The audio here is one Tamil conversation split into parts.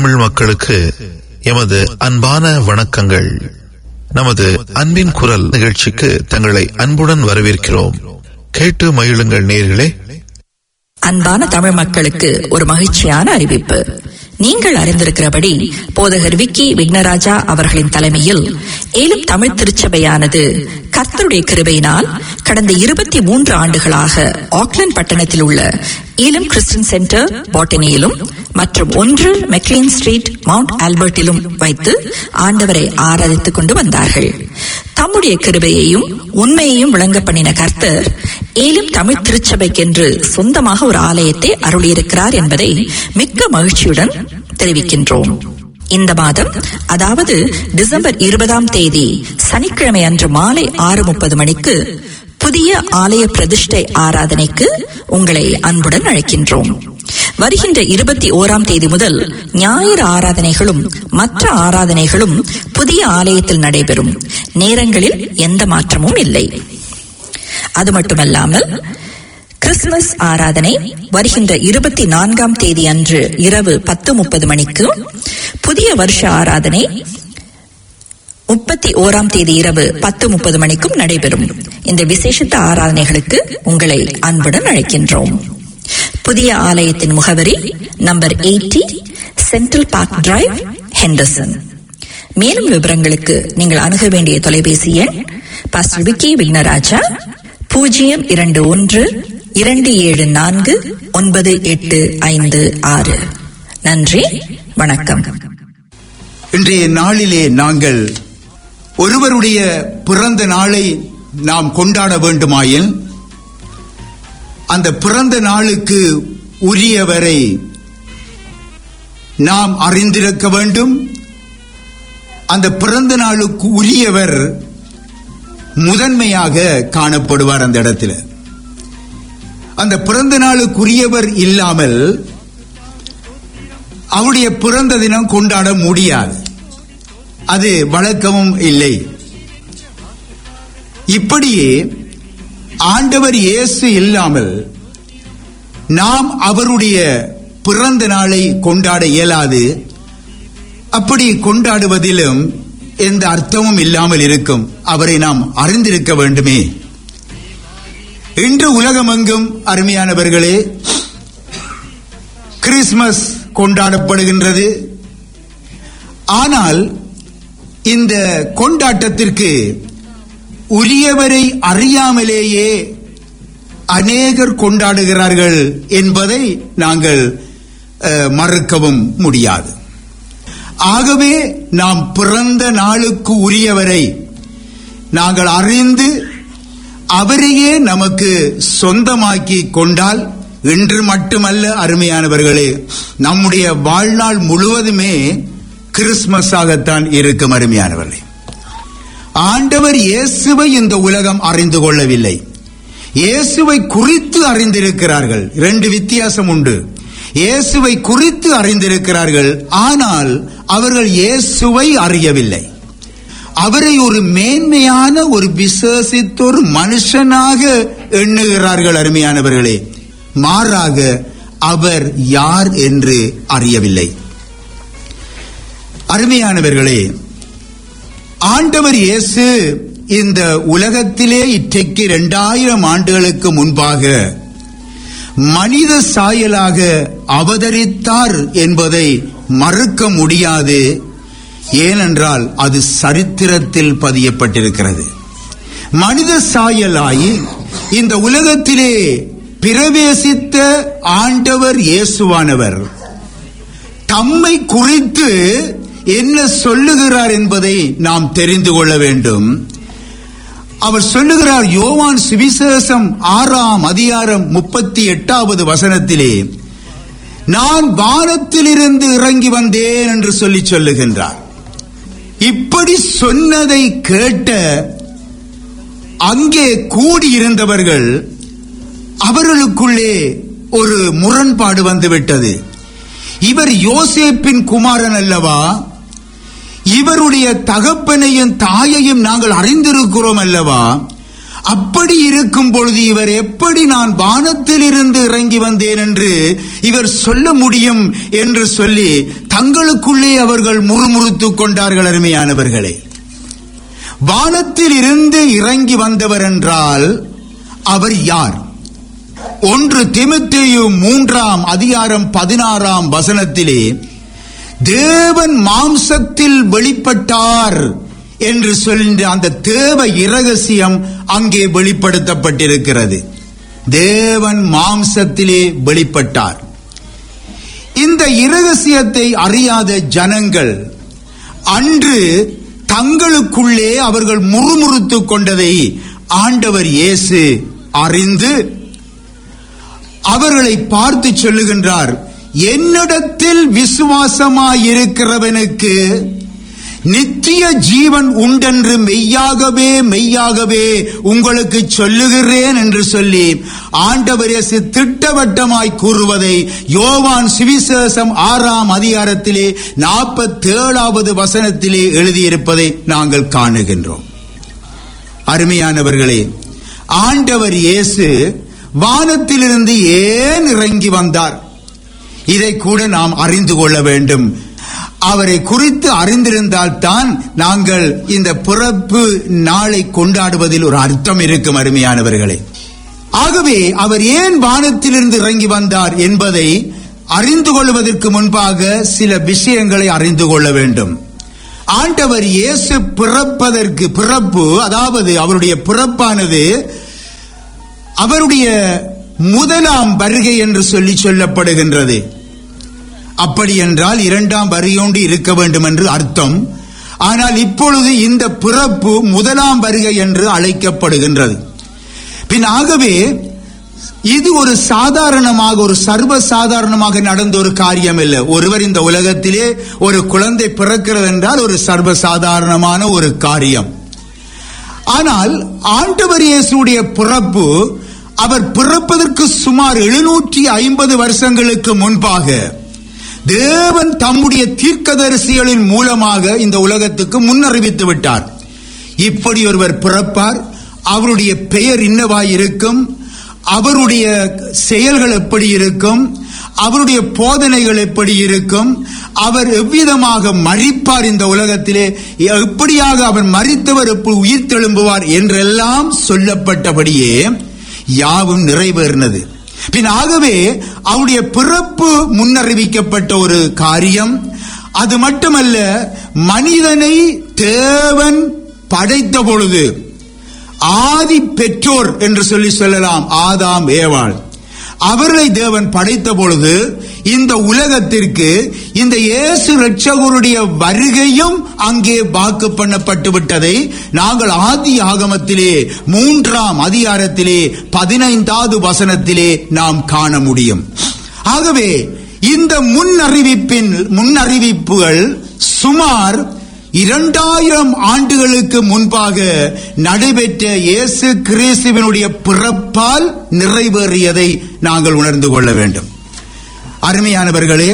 தமிழ் மக்களுக்கு எமது அன்பான வணக்கங்கள் நமது அன்பின் குரல் நிகழ்ச்சிக்கு தங்களை அன்புடன் வரவேற்கிறோம் கேட்டு மகிழுங்கள் நேர்களே அன்பான தமிழ் மக்களுக்கு ஒரு மகிழ்ச்சியான அறிவிப்பு நீங்கள் அறிந்திருக்கிறபடி போதகர் விக்கி விக்னராஜா அவர்களின் தலைமையில் ஏலும் தமிழ் திருச்சபையானது கர்த்தருடைய கிருபையினால் கடந்த இருபத்தி மூன்று ஆண்டுகளாக ஆக்லாந்து பட்டணத்தில் உள்ள ஈலம் கிறிஸ்டியன் சென்டர் பாட்டனியிலும் மற்றும் ஒன்று மெக்லீன் ஸ்ட்ரீட் மவுண்ட் ஆல்பர்ட்டிலும் வைத்து ஆண்டவரை ஆராதித்துக் கொண்டு வந்தார்கள் தம்முடைய கிருபையையும் உண்மையையும் விளங்க பண்ணின கர்த்தர் ஏலும் தமிழ் திருச்சபைக்கென்று சொந்தமாக ஒரு ஆலயத்தை அருளியிருக்கிறார் என்பதை மிக்க மகிழ்ச்சியுடன் தெரிவிக்கின்றோம் இந்த மாதம் அதாவது டிசம்பர் இருபதாம் தேதி சனிக்கிழமை அன்று மாலை ஆறு முப்பது மணிக்கு புதிய ஆலய பிரதிஷ்டை ஆராதனைக்கு உங்களை அன்புடன் அழைக்கின்றோம் வருகின்ற இருபத்தி ஓராம் தேதி முதல் ஞாயிறு ஆராதனைகளும் மற்ற ஆராதனைகளும் புதிய ஆலயத்தில் நடைபெறும் நேரங்களில் எந்த மாற்றமும் இல்லை அது மட்டுமல்லாமல் கிறிஸ்துமஸ் ஆராதனை வருகின்ற இருபத்தி நான்காம் தேதி அன்று இரவு பத்து முப்பது மணிக்கு புதிய வருஷ ஆராதனை முப்பத்தி ஓராம் தேதி இரவு பத்து முப்பது மணிக்கும் நடைபெறும் இந்த விசேஷத்த ஆராதனைகளுக்கு உங்களை அன்புடன் அழைக்கின்றோம் புதிய ஆலயத்தின் முகவரி number eighty central park drive Henderson மேலும் விவரங்களுக்கு நீங்கள் அணுக வேண்டிய தொலைபேசி எண் பாஸ்டர் விக்கி விக்னராஜா பூஜ்ஜியம் இரண்டு ஒன்று இரண்டு ஏழு நான்கு ஒன்பது எட்டு ஐந்து ஆறு நன்றி வணக்கம் இன்றைய நாளிலே நாங்கள் ஒருவருடைய பிறந்த நாளை நாம் கொண்டாட வேண்டுமாயின் அந்த பிறந்த நாளுக்கு உரியவரை நாம் அறிந்திருக்க வேண்டும் அந்த பிறந்த நாளுக்கு உரியவர் முதன்மையாக காணப்படுவார் அந்த இடத்துல அந்த பிறந்த நாளுக்குரியவர் இல்லாமல் அவருடைய பிறந்த தினம் கொண்டாட முடியாது அது வழக்கமும் இல்லை இப்படியே ஆண்டவர் இயேசு இல்லாமல் நாம் அவருடைய பிறந்த நாளை கொண்டாட இயலாது அப்படி கொண்டாடுவதிலும் எந்த அர்த்தமும் இல்லாமல் இருக்கும் அவரை நாம் அறிந்திருக்க வேண்டுமே இன்று உலகமெங்கும் அருமையானவர்களே கிறிஸ்மஸ் கொண்டாடப்படுகின்றது ஆனால் இந்த கொண்டாட்டத்திற்கு உரியவரை அறியாமலேயே அநேகர் கொண்டாடுகிறார்கள் என்பதை நாங்கள் அஹ், மறுக்கவும் முடியாது ஆகவே நாம் பிறந்த நாளுக்கு உரியவரை நாங்கள் அறிந்து அவரையே நமக்கு சொந்தமாக்கி கொண்டால் இன்று மட்டுமல்ல அருமையானவர்களே நம்முடைய வாழ்நாள் முழுவதுமே கிறிஸ்மஸாகத்தான் இருக்கும் அருமையானவர்களே ஆண்டவர் இயேசுவை இந்த உலகம் அறிந்து கொள்ளவில்லை இயேசுவை குறித்து அறிந்திருக்கிறார்கள் இரண்டு வித்தியாசம் உண்டு இயேசுவை குறித்து அறிந்திருக்கிறார்கள் ஆனால் அவர்கள் இயேசுவை அறியவில்லை அவரை ஒரு மேன்மையான ஒரு விசேஷித்த ஒரு மனுஷனாக எண்ணுகிறார்கள் அருமையானவர்களே மாறாக அவர் யார் என்று அறியவில்லை அருமையானவர்களே ஆண்டவர் இயேசு இந்த உலகத்திலே இன்றைக்கு இரண்டாயிரம் ஆண்டுகளுக்கு முன்பாக மனித சாயலாக அவதரித்தார் என்பதை மறுக்க முடியாது ஏனென்றால் அது சரித்திரத்தில் பதியப்பட்டிருக்கிறது மனித சாயலாய் இந்த உலகத்திலே பிரவேசித்த ஆண்டவர் இயேசுவானவர் தம்மை குறித்து என்ன சொல்லுகிறார் என்பதை நாம் தெரிந்து கொள்ள வேண்டும் அவர் சொல்லுகிறார் யோவான் சுவிசேஷம் ஆறாம் அதிகாரம் முப்பத்தி எட்டாவது வசனத்திலே நான் வானத்திலிருந்து இறங்கி வந்தேன் என்று சொல்லி சொல்லுகின்றார் இப்படி சொன்னதை கேட்ட அங்கே கூடியிருந்தவர்கள் அவர்களுக்குள்ளே ஒரு முரண்பாடு வந்துவிட்டது இவர் யோசேப்பின் குமாரன் அல்லவா இவருடைய தகப்பனையும் தாயையும் நாங்கள் அறிந்திருக்கிறோம் அல்லவா அப்படி இருக்கும் பொழுது இவர் எப்படி நான் வானத்தில் இருந்து இறங்கி வந்தேன் என்று இவர் சொல்ல முடியும் என்று சொல்லி தங்களுக்குள்ளே அவர்கள் முறுமுறுத்துக் கொண்டார்கள் அருமையானவர்களே வானத்தில் இருந்து இறங்கி வந்தவர் என்றால் அவர் யார் ஒன்று திமுத்தேயு மூன்றாம் அதிகாரம் பதினாறாம் வசனத்திலே தேவன் மாம்சத்தில் வெளிப்பட்டார் என்று சொல்கின்ற அந்த தேவ இரகசியம் அங்கே வெளிப்படுத்தப்பட்டிருக்கிறது தேவன் மாம்சத்திலே வெளிப்பட்டார் இந்த இரகசியத்தை அறியாத ஜனங்கள் அன்று தங்களுக்குள்ளே அவர்கள் முறுமுறுத்துக் கொண்டதை ஆண்டவர் இயேசு அறிந்து அவர்களை பார்த்து சொல்லுகின்றார் என்னிடத்தில் விசுவாசமாயிருக்கிறவனுக்கு நித்திய ஜீவன் உண்டென்று மெய்யாகவே மெய்யாகவே உங்களுக்கு சொல்லுகிறேன் என்று சொல்லி ஆண்டவர் இயேசு திட்டவட்டமாய் கூறுவதை யோவான் சுவிசேஷம் ஆறாம் அதிகாரத்திலே நாற்பத்தேழாவது வசனத்திலே எழுதியிருப்பதை நாங்கள் காணுகின்றோம் அருமையானவர்களே ஆண்டவர் இயேசு வானத்திலிருந்து ஏன் இறங்கி வந்தார் இதை கூட நாம் அறிந்து கொள்ள வேண்டும் அவரை குறித்து அறிந்திருந்தால் தான் நாங்கள் இந்த பிறப்பு நாளை கொண்டாடுவதில் ஒரு அர்த்தம் இருக்கும் அருமையானவர்களே ஆகவே அவர் ஏன் வானத்திலிருந்து இறங்கி வந்தார் என்பதை அறிந்து கொள்வதற்கு முன்பாக சில விஷயங்களை அறிந்து கொள்ள வேண்டும் ஆண்டவர் இயேசு பிறப்பதற்கு பிறப்பு அதாவது அவருடைய பிறப்பானது அவருடைய முதலாம் வருகை என்று சொல்லி சொல்லப்படுகின்றது அப்படி என்றால் இரண்டாம் வருகையோண்டு இருக்க வேண்டும் என்று அர்த்தம் ஆனால் இப்பொழுது இந்த பிறப்பு முதலாம் வருகை என்று அழைக்கப்படுகின்றது பின் ஆகவே இது ஒரு சாதாரணமாக ஒரு சர்வ சாதாரணமாக நடந்த ஒரு காரியம் இல்லை ஒருவர் இந்த உலகத்திலே ஒரு குழந்தை பிறக்கிறது என்றால் ஒரு சர்வ சாதாரணமான ஒரு காரியம் ஆனால் ஆண்டவர் இயேசுடைய பிறப்பு அவர் பிறப்பதற்கு சுமார் எழுநூற்றி ஐம்பது வருஷங்களுக்கு முன்பாக தேவன் தம்முடைய தீர்க்கதரிசிகளின் மூலமாக இந்த உலகத்துக்கு முன்னறிவித்து விட்டார் இப்படி ஒருவர் பிறப்பார் அவருடைய பெயர் இன்னவாய் இருக்கும் அவருடைய செயல்கள் எப்படி இருக்கும் அவருடைய போதனைகள் எப்படி இருக்கும் அவர் எவ்விதமாக மறிப்பார் இந்த உலகத்திலே எப்படியாக அவர் மறித்தவர் எப்படி உயிர் தெழும்புவார் என்றெல்லாம் சொல்லப்பட்டபடியே யாவும் நிறைவேறினது பின் ஆகவே அவருடைய பிறப்பு முன்னறிவிக்கப்பட்ட ஒரு காரியம் அது மட்டுமல்ல மனிதனை தேவன் படைத்த பொழுது ஆதி பெற்றோர் என்று சொல்லி சொல்லலாம் ஆதாம் ஏவாள் அவர்களை தேவன் படைத்த பொழுது இந்த உலகத்திற்கு இந்த இயேசு ரட்சகருடைய வருகையும் அங்கே வாக்கு பண்ணப்பட்டு விட்டதை நாங்கள் ஆதி ஆகமத்திலே மூன்றாம் அதிகாரத்திலே பதினைந்தாவது வசனத்திலே நாம் காண முடியும் ஆகவே இந்த முன்னறிவிப்பின் முன்னறிவிப்புகள் சுமார் இரண்டாயிரம் ஆண்டுகளுக்கு முன்பாக நடைபெற்ற இயேசு கிறிஸ்துவனுடைய பிறப்பால் நிறைவேறியதை நாங்கள் உணர்ந்து கொள்ள வேண்டும் அருமையானவர்களே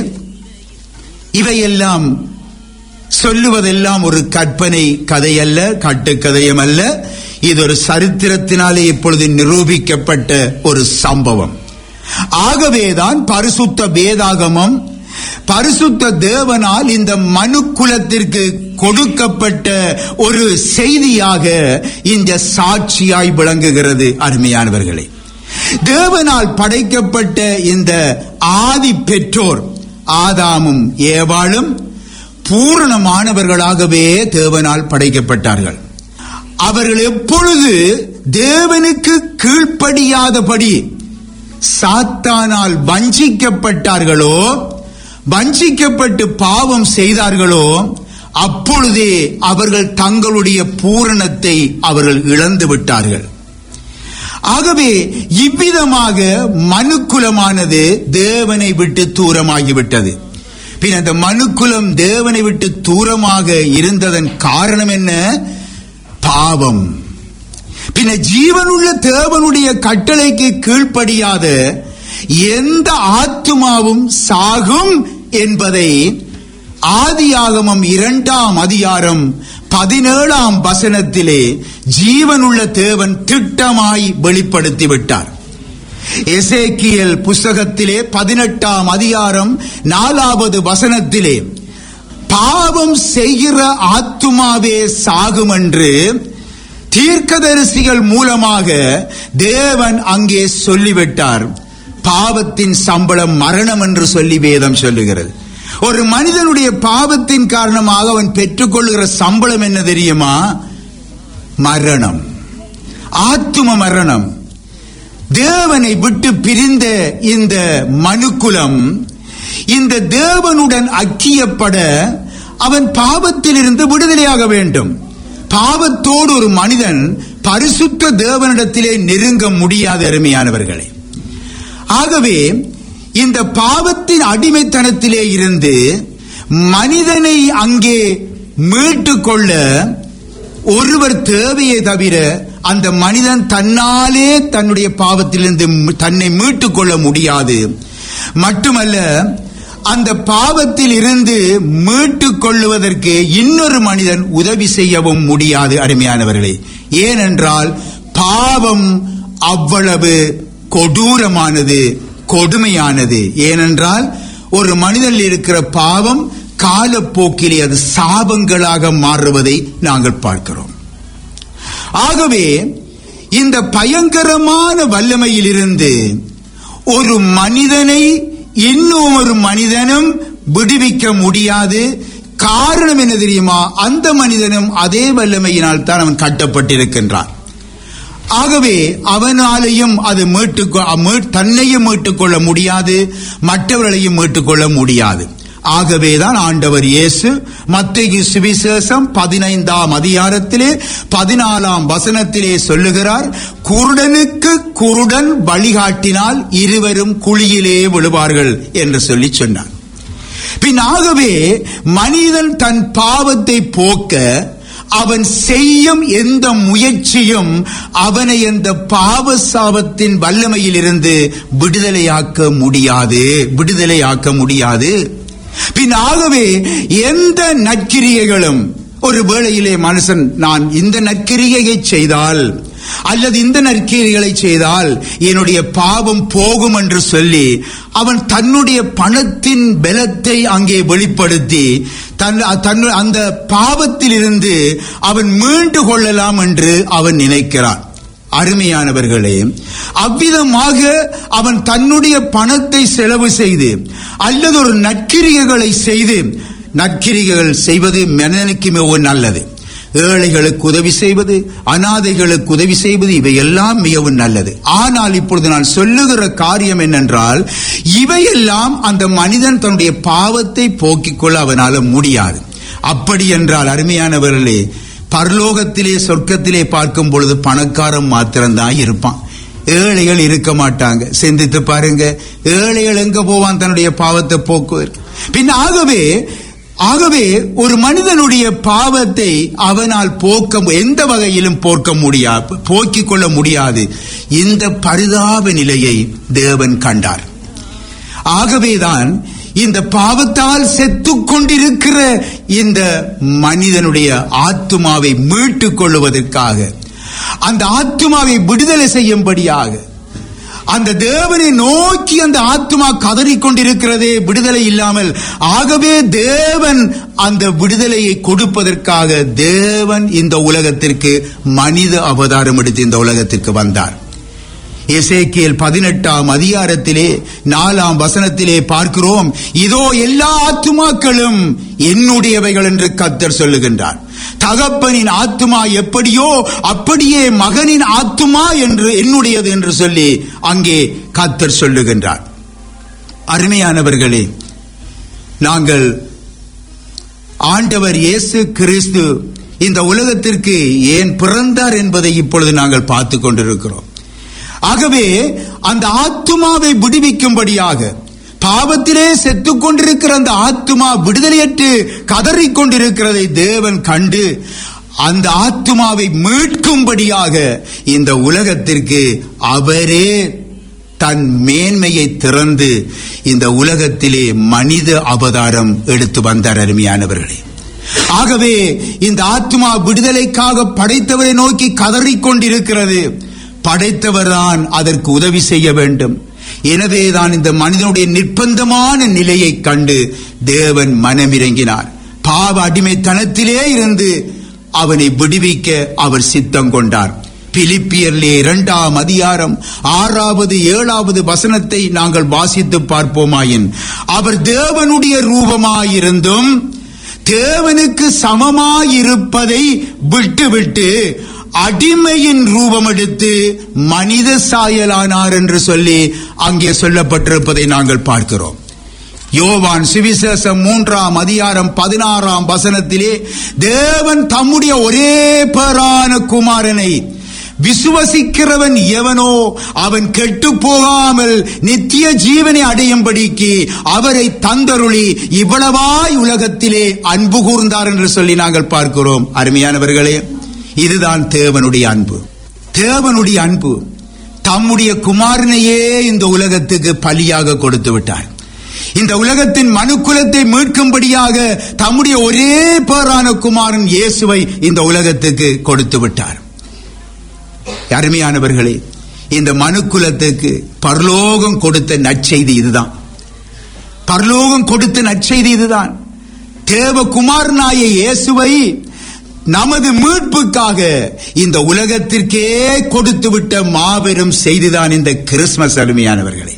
இவையெல்லாம் சொல்லுவதெல்லாம் ஒரு கற்பனை கதை அல்ல கட்டுக்கதையும் அல்ல இது ஒரு சரித்திரத்தினாலே இப்பொழுது நிரூபிக்கப்பட்ட ஒரு சம்பவம் ஆகவேதான் பரிசுத்த வேதாகமம் பரிசுத்த தேவனால் இந்த மனு குலத்திற்கு கொடுக்கப்பட்ட ஒரு செய்தியாக இந்த சாட்சியாய் விளங்குகிறது அருமையானவர்களே தேவனால் படைக்கப்பட்ட இந்த ஆதி பெற்றோர் ஆதாமும் ஏவாளும் பூரணமானவர்களாகவே தேவனால் படைக்கப்பட்டார்கள் அவர்கள் எப்பொழுது தேவனுக்கு கீழ்ப்படியாதபடி சாத்தானால் வஞ்சிக்கப்பட்டார்களோ வஞ்சிக்கப்பட்டு பாவம் செய்தார்களோ அப்பொழுதே அவர்கள் தங்களுடைய பூரணத்தை அவர்கள் இழந்து விட்டார்கள் ஆகவே இவ்விதமாக மனுக்குலமானது தேவனை விட்டு தூரமாகிவிட்டது பின் அந்த மனுக்குலம் தேவனை விட்டு தூரமாக இருந்ததன் காரணம் என்ன பாவம் பின்ன ஜீவனுள்ள தேவனுடைய கட்டளைக்கு கீழ்ப்படியாத எந்த ஆத்துமாவும் சாகும் என்பதை ஆதியாகமம் இரண்டாம் அதிகாரம் பதினேழாம் வசனத்திலே ஜீவனுள்ள தேவன் திட்டமாய் வெளிப்படுத்தி விட்டார் எசேக்கியல் புஸ்தகத்திலே பதினெட்டாம் அதிகாரம் நாலாவது வசனத்திலே பாவம் செய்கிற ஆத்துமாவே சாகும் என்று தீர்க்கதரிசிகள் மூலமாக தேவன் அங்கே சொல்லிவிட்டார் பாவத்தின் சம்பளம் மரணம் என்று சொல்லி வேதம் சொல்லுகிறது ஒரு மனிதனுடைய பாவத்தின் காரணமாக அவன் பெற்றுக்கொள்கிற சம்பளம் என்ன தெரியுமா மரணம் ஆத்தும மரணம் தேவனை விட்டு பிரிந்த இந்த மனுக்குலம் இந்த தேவனுடன் ஐக்கியப்பட அவன் பாவத்திலிருந்து விடுதலையாக வேண்டும் பாவத்தோடு ஒரு மனிதன் பரிசுத்த தேவனிடத்திலே நெருங்க முடியாத அருமையானவர்களே ஆகவே இந்த பாவத்தின் அடிமைத்தனத்திலே இருந்து மனிதனை அங்கே மீட்டுக் கொள்ள ஒருவர் தேவையே தவிர அந்த மனிதன் தன்னாலே தன்னுடைய பாவத்திலிருந்து தன்னை மீட்டுக் கொள்ள முடியாது மட்டுமல்ல அந்த பாவத்தில் இருந்து மீட்டுக் கொள்ளுவதற்கு இன்னொரு மனிதன் உதவி செய்யவும் முடியாது அருமையானவர்களே ஏனென்றால் பாவம் அவ்வளவு கொடூரமானது கொடுமையானது ஏனென்றால் ஒரு மனிதனில் இருக்கிற பாவம் காலப்போக்கிலே அது சாபங்களாக மாறுவதை நாங்கள் பார்க்கிறோம் ஆகவே இந்த பயங்கரமான வல்லமையிலிருந்து ஒரு மனிதனை இன்னும் ஒரு மனிதனும் விடுவிக்க முடியாது காரணம் என்ன தெரியுமா அந்த மனிதனும் அதே வல்லமையினால் தான் அவன் கட்டப்பட்டிருக்கின்றான் ஆகவே அவனாலேயும் அது மீட்டு தன்னையும் மீட்டுக்கொள்ள முடியாது மற்றவர்களையும் மீட்டுக்கொள்ள முடியாது ஆகவேதான் ஆண்டவர் இயேசு மத்திய சுவிசேஷம் பதினைந்தாம் அதிகாரத்திலே பதினாலாம் வசனத்திலே சொல்லுகிறார் குருடனுக்கு குருடன் வழிகாட்டினால் இருவரும் குழியிலே விழுவார்கள் என்று சொல்லி சொன்னார் பின் ஆகவே மனிதன் தன் பாவத்தை போக்க அவன் செய்யும் எந்த முயற்சியும் அவனை அந்த பாவ சாபத்தின் வல்லமையில் இருந்து விடுதலையாக்க முடியாது விடுதலையாக்க முடியாது பின் ஆகவே எந்த நற்கிரியைகளும் ஒரு வேளையிலே மனுஷன் நான் இந்த நற்கிரியையை செய்தால் அல்லது இந்த நற்கிரிகளை செய்தால் என்னுடைய பாவம் போகும் என்று சொல்லி அவன் தன்னுடைய பணத்தின் பலத்தை அங்கே வெளிப்படுத்தி தன் தன் அந்த பாவத்தில் இருந்து அவன் மீண்டு கொள்ளலாம் என்று அவன் நினைக்கிறான் அருமையானவர்களே அவ்விதமாக அவன் தன்னுடைய பணத்தை செலவு செய்து அல்லது ஒரு நற்கிரிகைகளை செய்து நற்கிரிகைகள் செய்வது மனிதனுக்கு மிகவும் நல்லது ஏழைகளுக்கு உதவி செய்வது அனாதைகளுக்கு உதவி செய்வது இவையெல்லாம் மிகவும் நல்லது ஆனால் இப்பொழுது நான் சொல்லுகிற காரியம் என்னென்றால் இவையெல்லாம் அந்த மனிதன் தன்னுடைய பாவத்தை போக்கிக் கொள்ள அவனால முடியாது அப்படி என்றால் அருமையானவர்களே பரலோகத்திலே சொர்க்கத்திலே பார்க்கும் பொழுது பணக்காரன் மாத்திரம்தான் இருப்பான் ஏழைகள் இருக்க மாட்டாங்க சிந்தித்து பாருங்க ஏழைகள் எங்க போவான் தன்னுடைய பாவத்தை போக்குவதற்கு பின் ஆகவே ஆகவே ஒரு மனிதனுடைய பாவத்தை அவனால் போக்க எந்த வகையிலும் போக்க முடியாது போக்கிக் கொள்ள முடியாது இந்த பரிதாப நிலையை தேவன் கண்டார் ஆகவேதான் இந்த பாவத்தால் செத்து கொண்டிருக்கிற இந்த மனிதனுடைய ஆத்துமாவை மீட்டுக் கொள்வதற்காக அந்த ஆத்துமாவை விடுதலை செய்யும்படியாக அந்த தேவனை நோக்கி அந்த ஆத்மா கதறிக்கொண்டிருக்கிறதே விடுதலை இல்லாமல் ஆகவே தேவன் அந்த விடுதலையை கொடுப்பதற்காக தேவன் இந்த உலகத்திற்கு மனித அவதாரம் எடுத்து இந்த உலகத்திற்கு வந்தார் எசேக்கியல் பதினெட்டாம் அதிகாரத்திலே நாலாம் வசனத்திலே பார்க்கிறோம் இதோ எல்லா ஆத்துமாக்களும் என்னுடையவைகள் என்று கத்தர் சொல்லுகின்றார் தகப்பனின் ஆத்துமா எப்படியோ அப்படியே மகனின் ஆத்துமா என்று என்னுடையது என்று சொல்லி அங்கே கத்தர் சொல்லுகின்றார் அருமையானவர்களே நாங்கள் ஆண்டவர் இயேசு கிறிஸ்து இந்த உலகத்திற்கு ஏன் பிறந்தார் என்பதை இப்பொழுது நாங்கள் பார்த்து கொண்டிருக்கிறோம் ஆகவே அந்த ஆத்துமாவை விடுவிக்கும்படியாக பாவத்திலே செத்து கொண்டிருக்கிற அந்த ஆத்துமா விடுதலையற்று கதறிக் கொண்டிருக்கிறதை தேவன் கண்டு அந்த ஆத்துமாவை மீட்கும்படியாக இந்த உலகத்திற்கு அவரே தன் மேன்மையை திறந்து இந்த உலகத்திலே மனித அவதாரம் எடுத்து வந்தார் அருமையானவர்களே ஆகவே இந்த ஆத்மா விடுதலைக்காக படைத்தவரை நோக்கி கதறிக் கொண்டிருக்கிறது படைத்தவர்தான் அதற்கு உதவி செய்ய வேண்டும் எனவேதான் இந்த மனிதனுடைய நிர்பந்தமான நிலையை கண்டு தேவன் மனமிறங்கினார் பாவ அடிமைத்தனத்திலே இருந்து அவனை விடுவிக்க அவர் சித்தம் கொண்டார் பிலிப்பியர்லே இரண்டாம் அதிகாரம் ஆறாவது ஏழாவது வசனத்தை நாங்கள் வாசித்து பார்ப்போமாயின் அவர் தேவனுடைய ரூபமாயிருந்தும் தேவனுக்கு சமமாயிருப்பதை விட்டுவிட்டு அடிமையின் ரூபம் எடுத்து மனித சாயலானார் என்று சொல்லி அங்கே சொல்லப்பட்டிருப்பதை நாங்கள் பார்க்கிறோம் யோவான் சுவிசேஷம் மூன்றாம் அதிகாரம் பதினாறாம் வசனத்திலே தேவன் தம்முடைய ஒரே பேரான குமாரனை விசுவசிக்கிறவன் எவனோ அவன் கெட்டு போகாமல் நித்திய ஜீவனை அடையும்படிக்கு அவரை தந்தருளி இவ்வளவாய் உலகத்திலே அன்பு கூர்ந்தார் என்று சொல்லி நாங்கள் பார்க்கிறோம் அருமையானவர்களே இதுதான் தேவனுடைய அன்பு தேவனுடைய அன்பு தம்முடைய குமாரனையே இந்த உலகத்துக்கு பலியாக கொடுத்து விட்டார் இந்த உலகத்தின் மனுக்குலத்தை மீட்கும்படியாக தம்முடைய ஒரே பேரான குமாரன் இயேசுவை இந்த உலகத்துக்கு கொடுத்து விட்டார் அருமையானவர்களே இந்த மனுக்குலத்துக்கு பரலோகம் கொடுத்த நற்செய்தி இதுதான் பரலோகம் கொடுத்த நற்செய்தி இதுதான் தேவகுமாரனாய இயேசுவை நமது மீட்புக்காக இந்த உலகத்திற்கே கொடுத்து விட்ட மாபெரும் செய்திதான் இந்த கிறிஸ்துமஸ் அருமையானவர்களே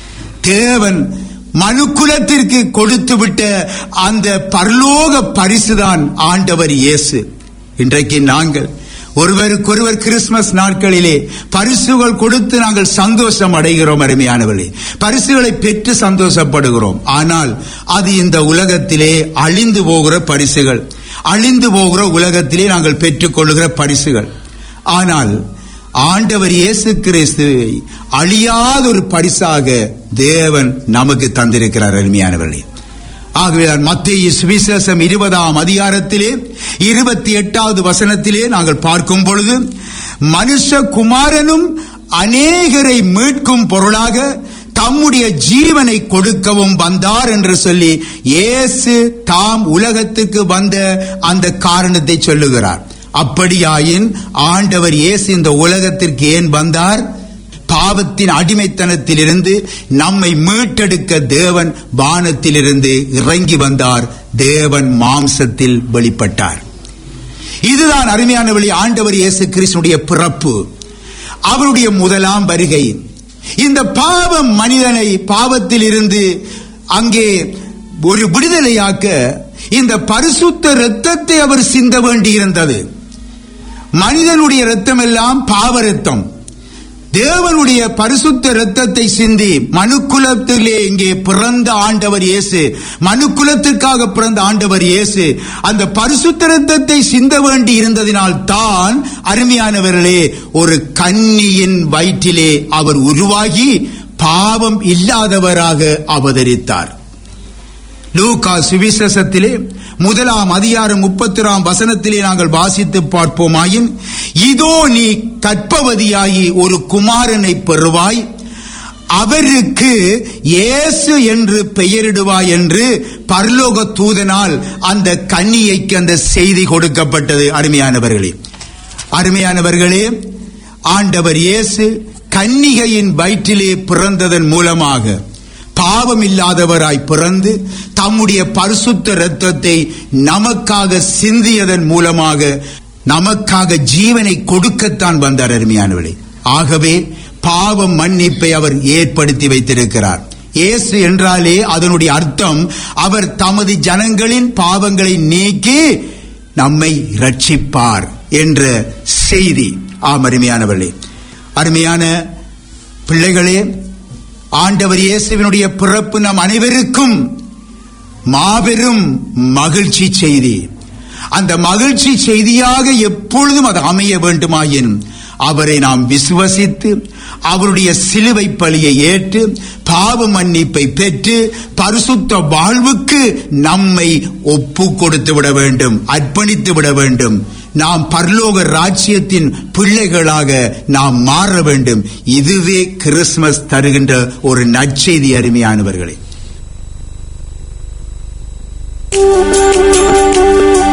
தேவன் மனுக்குலத்திற்கு கொடுத்து விட்ட அந்த பரலோக பரிசுதான் ஆண்டவர் இயேசு இன்றைக்கு நாங்கள் ஒருவருக்கொருவர் கிறிஸ்துமஸ் நாட்களிலே பரிசுகள் கொடுத்து நாங்கள் சந்தோஷம் அடைகிறோம் அருமையானவர்களே பரிசுகளை பெற்று சந்தோஷப்படுகிறோம் ஆனால் அது இந்த உலகத்திலே அழிந்து போகிற பரிசுகள் அழிந்து போகிற உலகத்திலே நாங்கள் பெற்றுக்கொள்ளுகிற பரிசுகள் ஆனால் ஆண்டவர் இயேசு கிறிஸ்துவை அழியாத ஒரு பரிசாக தேவன் நமக்கு தந்திருக்கிறார் அருமையானவர்களே ஆகவே மத்திய சுவிசேஷம் இருபதாம் அதிகாரத்திலே இருபத்தி எட்டாவது வசனத்திலே நாங்கள் பார்க்கும் பொழுது மனுஷ குமாரனும் அநேகரை மீட்கும் பொருளாக தம்முடைய ஜீவனை கொடுக்கவும் வந்தார் என்று சொல்லி இயேசு தாம் உலகத்துக்கு வந்த அந்த காரணத்தை சொல்லுகிறார் அப்படியாயின் ஆண்டவர் இயேசு இந்த உலகத்திற்கு ஏன் வந்தார் பாவத்தின் அடிமைத்தனத்திலிருந்து நம்மை மீட்டெடுக்க தேவன் வானத்திலிருந்து இறங்கி வந்தார் தேவன் மாம்சத்தில் வெளிப்பட்டார் இதுதான் அருமையான வழி ஆண்டவர் இயேசு கிறிஸ்துடைய பிறப்பு அவருடைய முதலாம் வருகை இந்த பாவம் மனிதனை பாவத்தில் இருந்து அங்கே ஒரு விடுதலையாக்க இந்த பரிசுத்த இரத்தத்தை அவர் சிந்த வேண்டியிருந்தது மனிதனுடைய இரத்தம் எல்லாம் பாவ ரத்தம் தேவனுடைய பரிசுத்த இரத்தத்தை சிந்தி மனுக்குலத்திலே இங்கே பிறந்த ஆண்டவர் இயேசு மனுக்குலத்திற்காக பிறந்த ஆண்டவர் இயேசு அந்த பரிசுத்த இரத்தத்தை சிந்த வேண்டி இருந்ததினால் தான் அருமையானவர்களே ஒரு கன்னியின் வயிற்றிலே அவர் உருவாகி பாவம் இல்லாதவராக அவதரித்தார் லூகா சுவிசேஷத்திலே முதலாம் அதிகாரம் முப்பத்திராம் வசனத்திலே நாங்கள் வாசித்து பார்ப்போமாயின் இதோ நீ கற்பவதியாகி ஒரு குமாரனை பெறுவாய் அவருக்கு இயேசு என்று பெயரிடுவாய் என்று பரலோக தூதனால் அந்த கன்னியைக்கு அந்த செய்தி கொடுக்கப்பட்டது அருமையானவர்களே அருமையானவர்களே ஆண்டவர் இயேசு கன்னிகையின் வயிற்றிலே பிறந்ததன் மூலமாக பாவம் இல்லாதவராய் பிறந்து தம்முடைய பரிசுத்த இரத்தத்தை நமக்காக சிந்தியதன் மூலமாக நமக்காக ஜீவனை கொடுக்கத்தான் வந்தார் அருமையானவர்களே ஆகவே பாவ மன்னிப்பை அவர் ஏற்படுத்தி வைத்திருக்கிறார் இயேசு என்றாலே அதனுடைய அர்த்தம் அவர் தமது ஜனங்களின் பாவங்களை நீக்கி நம்மை ரட்சிப்பார் என்ற செய்தி ஆம் அருமையானவர்களே அருமையான பிள்ளைகளே ஆண்டவர் இயேசுவினுடைய பிறப்பு நம் அனைவருக்கும் மாபெரும் மகிழ்ச்சி செய்தி அந்த மகிழ்ச்சி செய்தியாக எப்பொழுதும் அது அமைய வேண்டுமாயின் அவரை நாம் விசுவசித்து அவருடைய சிலுவை பலியை ஏற்று பாவ மன்னிப்பை பெற்று பரிசுத்த வாழ்வுக்கு நம்மை ஒப்பு கொடுத்து விட வேண்டும் அர்ப்பணித்து விட வேண்டும் நாம் பரலோக ராஜ்யத்தின் பிள்ளைகளாக நாம் மாற வேண்டும் இதுவே கிறிஸ்துமஸ் தருகின்ற ஒரு நற்செய்தி அருமையானவர்களே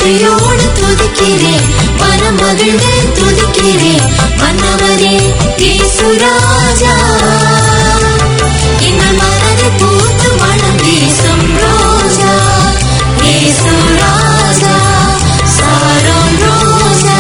வாஞ்சையோடு துதிக்கிறேன் மனமகிழ்ந்து துதிக்கிறேன் மன்னவரே இயேசுராஜா எங்கள் மனதை பூத்து மனம் வீசும் ரோஜா இயேசுராஜா சாரோன் ரோஜா